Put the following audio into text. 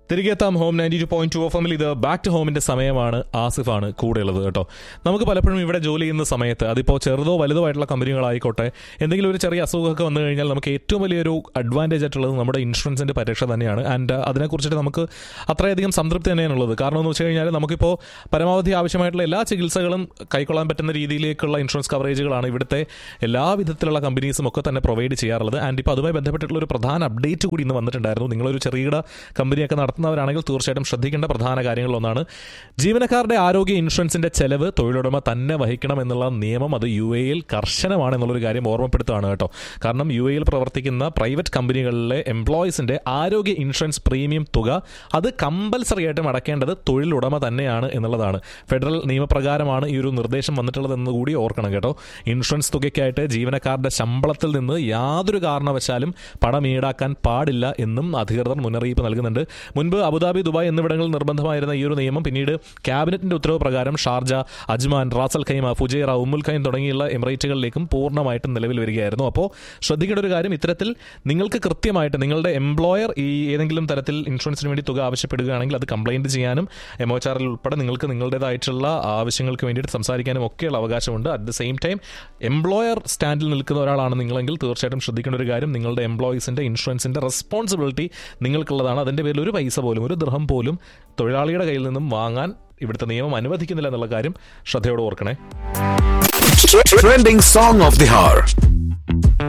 തിരികെ എത്താം home ninety two point two F ഇത് ബാക്ക് ടു ഹോമിന്റെ സമയമാണ് ആസിഫാണ് കൂടെയുള്ളത് കേട്ടോ നമുക്ക് പലപ്പോഴും ഇവിടെ ജോലി ചെയ്യുന്ന സമയത്ത് അതിപ്പോൾ ചെറുതോ വലുതോ ആയിട്ടുള്ള കമ്പനികളായിക്കോട്ടെ എന്തെങ്കിലും ഒരു ചെറിയ അസുഖമൊക്കെ വന്നു കഴിഞ്ഞാൽ നമുക്ക് ഏറ്റവും വലിയൊരു അഡ്വാൻറ്റേജ് ആയിട്ടുള്ളത് നമ്മുടെ ഇൻഷുറൻസിന്റെ പരിരക്ഷ തന്നെയാണ് ആൻഡ് അതിനെക്കുറിച്ചിട്ട് നമുക്ക് അത്രയധികം സംതൃപ്തി തന്നെയാണുള്ളത് കാരണം എന്ന് വെച്ച് കഴിഞ്ഞാൽ നമുക്കിപ്പോൾ പരമാവധി ആവശ്യമായിട്ടുള്ള എല്ലാ ചികിത്സകളും കൈക്കൊള്ളാൻ പറ്റുന്ന രീതിയിലേക്കുള്ള ഇൻഷുറൻസ് കവറേജുകളാണ് ഇവിടുത്തെ എല്ലാ വിധത്തിലുള്ള കമ്പനീസും ഒക്കെ തന്നെ പ്രൊവൈഡ് ചെയ്യാറുള്ളത് ആൻഡ് ഇപ്പോൾ അതുമായി ബന്ധപ്പെട്ടിട്ടുള്ള ഒരു പ്രധാന അപ്ഡേറ്റ് കൂടി ഇന്ന് വന്നിട്ടുണ്ടായിരുന്നു നിങ്ങളൊരു ചെറുകിട കമ്പനിയൊക്കെ നടത്തുന്നവരാണെങ്കിൽ തീർച്ചയായിട്ടും ശ്രദ്ധിക്കേണ്ട പ്രധാന കാര്യങ്ങളൊന്നാണ് ജീവനക്കാരുടെ ആരോഗ്യ ഇൻഷുറൻസിന്റെ ചെലവ് തൊഴിലുടമ തന്നെ വഹിക്കണം എന്നുള്ള നിയമം അത് യു എയിൽ കർശനമാണ് എന്നുള്ളൊരു കാര്യം ഓർമ്മപ്പെടുത്തുകയാണ് കേട്ടോ കാരണം യു എയിൽ പ്രവർത്തിക്കുന്ന പ്രൈവറ്റ് കമ്പനികളിലെ എംപ്ലോയീസിന്റെ ആരോഗ്യ ഇൻഷുറൻസ് പ്രീമിയം തുക അത് കമ്പൽസറി ആയിട്ടും അടക്കേണ്ടത് തൊഴിലുടമ തന്നെയാണ് എന്നുള്ളതാണ് ഫെഡറൽ നിയമപ്രകാരമാണ് ഈ ഒരു നിർദ്ദേശം വന്നിട്ടുള്ളതെന്ന് കൂടി ഓർക്കണം കേട്ടോ ഇൻഷുറൻസ് തുകയ്ക്കായിട്ട് ജീവനക്കാരുടെ ശമ്പളത്തിൽ നിന്ന് യാതൊരു കാരണവശാലും പണം ഈടാക്കാൻ പാടില്ല എന്നും അധികൃതർ മുന്നറിയിപ്പ് നൽകുന്നുണ്ട് മുൻപ് അബുദാബി ദുബായ് എന്നിവിടങ്ങളിൽ നിർബന്ധമായിരുന്ന ഈ ഒരു നിയമം പിന്നീട് ക്യാബിനറ്റിന്റെ ഉത്തരവ് പ്രകാരം Sharjah Ajman Ras al Khaimah Fujairah Umm al Quwain തുടങ്ങിയുള്ള എമിറേറ്റുകളിലേക്കും പൂർണ്ണമായിട്ടും നിലവിൽ വരികയായിരുന്നു അപ്പോൾ ശ്രദ്ധിക്കേണ്ട ഒരു കാര്യം ഇത്തരത്തിൽ നിങ്ങൾക്ക് കൃത്യമായിട്ട് നിങ്ങളുടെ എംപ്ലോയർ ഈ ഏതെങ്കിലും തരത്തിൽ ഇൻഷുറൻസിന് വേണ്ടി തുക ആവശ്യപ്പെടുകയാണെങ്കിൽ അത് കംപ്ലൈന്റ് ചെയ്യാനും എം ഒ ആറിൽ ഉൾപ്പെടെ നിങ്ങൾക്ക് നിങ്ങളുടേതായിട്ടുള്ള ആവശ്യങ്ങൾക്ക് വേണ്ടിയിട്ട് സംസാരിക്കാനും ഒക്കെയുള്ള അവകാശമുണ്ട് at the same time employer സ്റ്റാൻഡിൽ നിൽക്കുന്ന ഒരാളാണ് നിങ്ങളെങ്കിൽ തീർച്ചയായിട്ടും ശ്രദ്ധിക്കേണ്ട ഒരു കാര്യം നിങ്ങളുടെ എംപ്ലോയീസിന്റെ ഇൻഷുറൻസിന്റെ റെസ്പോൺസിബിലിറ്റി നിങ്ങൾക്കുള്ളതാണ് അതിന്റെ പേരിൽ ഒരു പൈസ പോലും ഒരു ദൃഹം പോലും തൊഴിലാളിയുടെ കയ്യിൽ നിന്നും വാങ്ങാൻ ഇവിടുത്തെ നിയമം അനുവദിക്കുന്നില്ല എന്നുള്ള കാര്യം ശ്രദ്ധയോടെ ഓർക്കണേ Trending song of the hour.